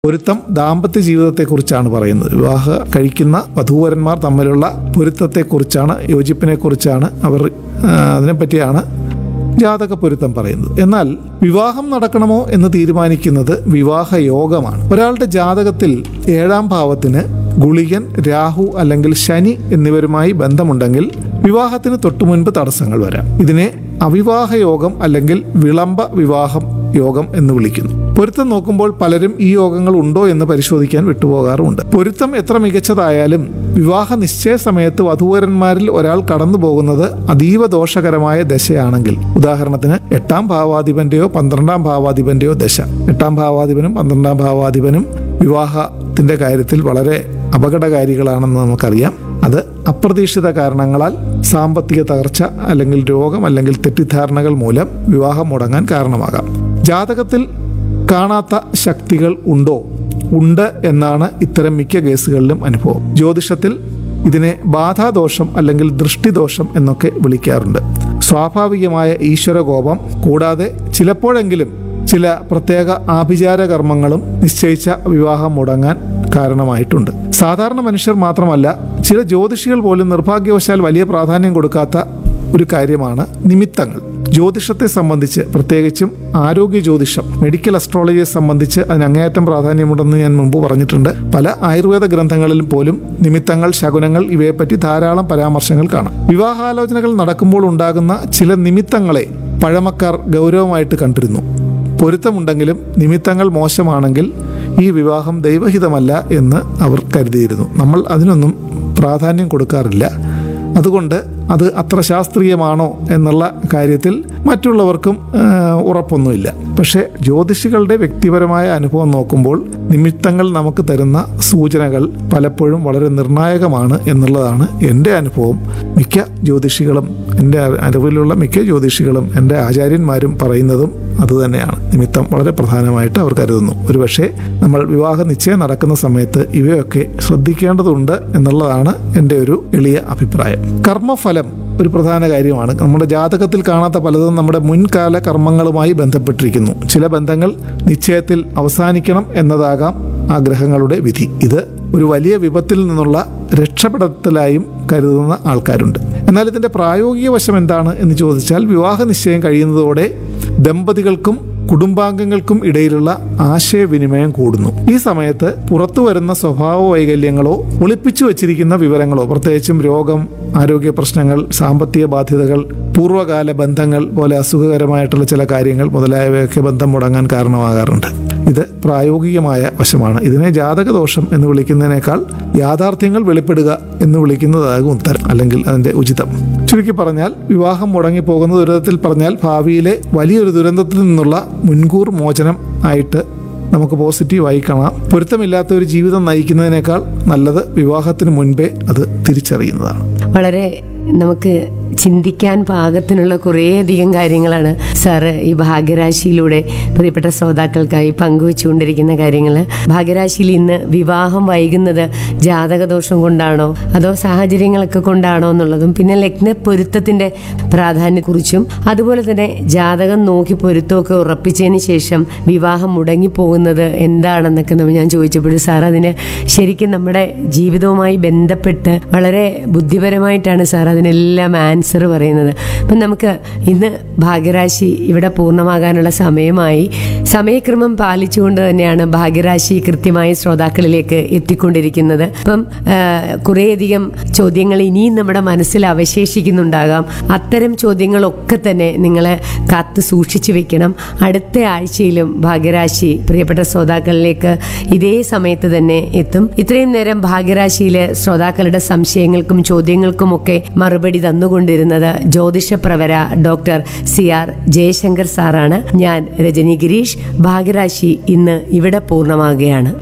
പൊരുത്തം ദാമ്പത്യ ജീവിതത്തെക്കുറിച്ചാണ് പറയുന്നത് വിവാഹ കഴിക്കുന്ന വധൂവരന്മാർ തമ്മിലുള്ള പൊരുത്തത്തെക്കുറിച്ചാണ് യോജിപ്പിനെക്കുറിച്ചാണ് അവർ ആ, അതിനെപ്പറ്റിയാണ് ജാതക പൊരുത്തം പറയുന്നത് എന്നാൽ വിവാഹം നടക്കണമോ എന്ന് തീരുമാനിക്കുന്നത് വിവാഹ യോഗമാണ് ഒരാളുടെ ജാതകത്തിൽ ഏഴാം ഭാവത്തിന് ഗുളികൻ രാഹു അല്ലെങ്കിൽ ശനി എന്നിവരുമായി ബന്ധമുണ്ടെങ്കിൽ വിവാഹത്തിന് തൊട്ടു മുൻപ് തടസ്സങ്ങൾ വരാം ഇതിനെ അവിവാഹ യോഗം അല്ലെങ്കിൽ വിളംബ വിവാഹം യോഗം എന്ന് വിളിക്കുന്നു പൊരുത്തം നോക്കുമ്പോൾ പലരും ഈ യോഗങ്ങൾ ഉണ്ടോ എന്ന് പരിശോധിക്കാൻ വിട്ടുപോകാറുമുണ്ട് പൊരുത്തം എത്ര മികച്ചതായാലും വിവാഹ നിശ്ചയ സമയത്ത് വധൂവരന്മാരിൽ ഒരാൾ കടന്നു പോകുന്നത് അതീവ ദോഷകരമായ ദശയാണെങ്കിൽ ഉദാഹരണത്തിന് എട്ടാം ഭാവാധിപന്റെയോ പന്ത്രണ്ടാം ഭാവാധിപന്റെയോ ദശ എട്ടാം ഭാവാധിപനും പന്ത്രണ്ടാം ഭാവാധിപനും വിവാഹത്തിന്റെ കാര്യത്തിൽ വളരെ അപകടകാരികളാണെന്ന് നമുക്കറിയാം അത് അപ്രതീക്ഷിത കാരണങ്ങളാൽ സാമ്പത്തിക തകർച്ച അല്ലെങ്കിൽ രോഗം അല്ലെങ്കിൽ തെറ്റിദ്ധാരണകൾ മൂലം വിവാഹം മുടങ്ങാൻ കാരണമാകാം ജാതകത്തിൽ കാണാത്ത ശക്തികൾ ഉണ്ടോ ഉണ്ട് എന്നാണ് ഇത്തരം മിക്ക കേസുകളിലും അനുഭവം ജ്യോതിഷത്തിൽ ഇതിനെ ബാധാദോഷം അല്ലെങ്കിൽ ദൃഷ്ടിദോഷം എന്നൊക്കെ വിളിക്കാറുണ്ട് സ്വാഭാവികമായ ഈശ്വരകോപം കൂടാതെ ചിലപ്പോഴെങ്കിലും ചില പ്രത്യേക ആഭിചാര കർമ്മങ്ങളും നിശ്ചയിച്ച വിവാഹം മുടങ്ങാൻ കാരണമായിട്ടുണ്ട് സാധാരണ മനുഷ്യർ മാത്രമല്ല ചില ജ്യോതിഷികൾ പോലും നിർഭാഗ്യവശാൽ വലിയ പ്രാധാന്യം കൊടുക്കാത്ത ഒരു കാര്യമാണ് നിമിത്തങ്ങൾ ജ്യോതിഷത്തെ സംബന്ധിച്ച് പ്രത്യേകിച്ചും ആരോഗ്യ ജ്യോതിഷം മെഡിക്കൽ അസ്ട്രോളജിയെ സംബന്ധിച്ച് അതിന് അങ്ങേയറ്റം പ്രാധാന്യമുണ്ടെന്ന് ഞാൻ മുമ്പ് പറഞ്ഞിട്ടുണ്ട് പല ആയുർവേദ ഗ്രന്ഥങ്ങളിലും പോലും നിമിത്തങ്ങൾ ശകുനങ്ങൾ ഇവയെപ്പറ്റി ധാരാളം പരാമർശങ്ങൾ കാണാം വിവാഹാലോചനകൾ നടക്കുമ്പോൾ ഉണ്ടാകുന്ന ചില നിമിത്തങ്ങളെ പഴമക്കാർ ഗൗരവമായിട്ട് കണ്ടിരുന്നു പൊരുത്തമുണ്ടെങ്കിലും നിമിത്തങ്ങൾ മോശമാണെങ്കിൽ ഈ വിവാഹം ദൈവഹിതമല്ല എന്ന് അവർ കരുതിയിരുന്നു നമ്മൾ അതിനൊന്നും പ്രാധാന്യം കൊടുക്കാറില്ല അതുകൊണ്ട് അത് അത്ര ശാസ്ത്രീയമാണോ എന്നുള്ള കാര്യത്തിൽ മറ്റുള്ളവർക്കും ആ, ഉറപ്പൊന്നുമില്ല പക്ഷേ ജ്യോതിഷികളുടെ വ്യക്തിപരമായ അനുഭവം നോക്കുമ്പോൾ നിമിത്തങ്ങൾ നമുക്ക് തരുന്ന സൂചനകൾ പലപ്പോഴും വളരെ നിർണായകമാണ് എന്നുള്ളതാണ് എൻ്റെ അനുഭവം മിക്ക ജ്യോതിഷികളും എൻ്റെ അറിവിലുള്ള മിക്ക ജ്യോതിഷികളും എൻ്റെ ആചാര്യന്മാരും പറയുന്നതും അതുതന്നെയാണ് നിമിത്തം വളരെ പ്രധാനമായിട്ട് അവർ കരുതുന്നു ഒരുപക്ഷെ നമ്മൾ വിവാഹ നിശ്ചയം നടക്കുന്ന സമയത്ത് ഇവയൊക്കെ ശ്രദ്ധിക്കേണ്ടതുണ്ട് എന്നുള്ളതാണ് എൻ്റെ ഒരു എളിയ അഭിപ്രായം കർമ്മഫലം ഒരു പ്രധാന കാര്യമാണ് നമ്മുടെ ജാതകത്തിൽ കാണാത്ത പലതും നമ്മുടെ മുൻകാല കർമ്മങ്ങളുമായി ബന്ധപ്പെട്ടിരിക്കുന്നു ചില ബന്ധങ്ങൾ നിശ്ചയത്തിൽ അവസാനിക്കണം എന്നതാകാം ആ ഗ്രഹങ്ങളുടെ വിധി ഇത് ഒരു വലിയ വിപത്തിൽ നിന്നുള്ള രക്ഷപ്പെടത്തലായും കരുതുന്ന ആൾക്കാരുണ്ട് എന്നാൽ ഇതിന്റെ പ്രായോഗിക വശം എന്താണ് എന്ന് ചോദിച്ചാൽ വിവാഹ നിശ്ചയം കഴിയുന്നതോടെ ദമ്പതികൾക്കും കുടുംബാംഗങ്ങൾക്കും ഇടയിലുള്ള ആശയവിനിമയം കൂടുന്നു ഈ സമയത്ത് പുറത്തു വരുന്ന സ്വഭാവ വൈകല്യങ്ങളോ ഒളിപ്പിച്ചു വച്ചിരിക്കുന്ന വിവരങ്ങളോ പ്രത്യേകിച്ചും രോഗം ആരോഗ്യ പ്രശ്നങ്ങൾ സാമ്പത്തിക ബാധ്യതകൾ പൂർവ്വകാല ബന്ധങ്ങൾ പോലെ അസുഖകരമായിട്ടുള്ള ചില കാര്യങ്ങൾ മുതലായവയൊക്കെ ബന്ധം മുടങ്ങാൻ കാരണമാകാറുണ്ട് ഇത് പ്രായോഗികമായ വശമാണ് ഇതിനെ ജാതകദോഷം എന്ന് വിളിക്കുന്നതിനേക്കാൾ യാഥാർത്ഥ്യങ്ങൾ വെളിപ്പെടുക എന്ന് വിളിക്കുന്നതാകും ഉത്തരം അല്ലെങ്കിൽ അതിന്റെ ഉചിതം ചുരുക്കി പറഞ്ഞാൽ വിവാഹം മുടങ്ങിപ്പോകുന്ന ദുരിതത്തിൽ പറഞ്ഞാൽ ഭാവിയിലെ വലിയൊരു ദുരന്തത്തിൽ നിന്നുള്ള മുൻകൂർ മോചനം ആയിട്ട് നമുക്ക് പോസിറ്റീവായി കാണാം പൊരുത്തമില്ലാത്ത ഒരു ജീവിതം നയിക്കുന്നതിനേക്കാൾ നല്ലത് വിവാഹത്തിന് മുൻപേ അത് തിരിച്ചറിയുന്നതാണ് വളരെ നമുക്ക് ചിന്തിക്കാൻ പാകത്തിനുള്ള കുറേയധികം കാര്യങ്ങളാണ് സാറ് ഈ ഭാഗ്യരാശിയിലൂടെ പ്രിയപ്പെട്ട ശ്രോതാക്കൾക്കായി പങ്കുവെച്ചുകൊണ്ടിരിക്കുന്ന കാര്യങ്ങൾ ഭാഗ്യരാശിയിൽ ഇന്ന് വിവാഹം വൈകുന്നത് ജാതകദോഷം കൊണ്ടാണോ അതോ സാഹചര്യങ്ങളൊക്കെ കൊണ്ടാണോ എന്നുള്ളതും പിന്നെ ലഗ്ന പൊരുത്തത്തിന്റെ പ്രാധാന്യത്തെക്കുറിച്ചും അതുപോലെ തന്നെ ജാതകം നോക്കി പൊരുത്തമൊക്കെ ഉറപ്പിച്ചതിന് ശേഷം വിവാഹം മുടങ്ങിപ്പോകുന്നത് എന്താണെന്നൊക്കെ നമ്മൾ ഞാൻ ചോദിച്ചപ്പോൾ സാർ അതിന് ശരിക്കും നമ്മുടെ ജീവിതവുമായി ബന്ധപ്പെട്ട് വളരെ ബുദ്ധിപരമായിട്ടാണ് സാർ അതിനെല്ലാം ആൻസർ പറയുന്നത് അപ്പം നമുക്ക് ഇന്ന് ഭാഗ്യരാശി ഇവിടെ പൂർണ്ണമാകാനുള്ള സമയമായി സമയക്രമം പാലിച്ചുകൊണ്ട് തന്നെയാണ് ഭാഗ്യരാശി കൃത്യമായി ശ്രോതാക്കളിലേക്ക് എത്തിക്കൊണ്ടിരിക്കുന്നത് അപ്പം ആ, കുറേയധികം ചോദ്യങ്ങൾ ഇനിയും നമ്മുടെ മനസ്സിൽ അവശേഷിക്കുന്നുണ്ടാകാം അത്തരം ചോദ്യങ്ങളൊക്കെ തന്നെ നിങ്ങൾ കാത്ത് സൂക്ഷിച്ചു വെക്കണം അടുത്ത ആഴ്ചയിലും ഭാഗ്യരാശി പ്രിയപ്പെട്ട ശ്രോതാക്കളിലേക്ക് ഇതേ സമയത്ത് തന്നെ എത്തും ഇത്രയും നേരം ഭാഗ്യരാശിയിലെ ശ്രോതാക്കളുടെ സംശയങ്ങൾക്കും ചോദ്യങ്ങൾക്കുമൊക്കെ മറുപടി തന്നുകൊണ്ടിരുന്നത് ജ്യോതിഷപ്രവര ഡോക്ടർ സി ആർ ജയശങ്കർ സാറാണ് ഞാൻ രജനി ഗിരീഷ് ഭാഗ്യരാശി ഇന്ന് ഇവിടെ പൂർണ്ണമാകുകയാണ്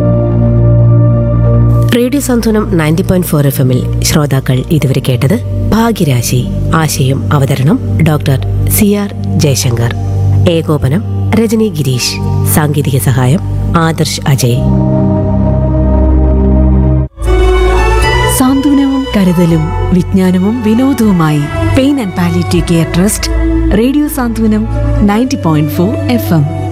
radio Santhulanam ninety point four F എമ്മിൽ ശ്രോതാക്കൾ ഇതുവരെ കേട്ടത് ഭാഗ്യരാശി ആശയം അവതരണം ഡോക്ടർ സി ആർ ജയശങ്കർ ഏകോപനം രജനി ഗിരീഷ് സാങ്കേതിക സഹായം ആദർശ് അജയ് സാന്ത്വനവും കരുതലും വിജ്ഞാനവും വിനോദവുമായി pain and palliative care trust radio Santhwanam ninety point four F M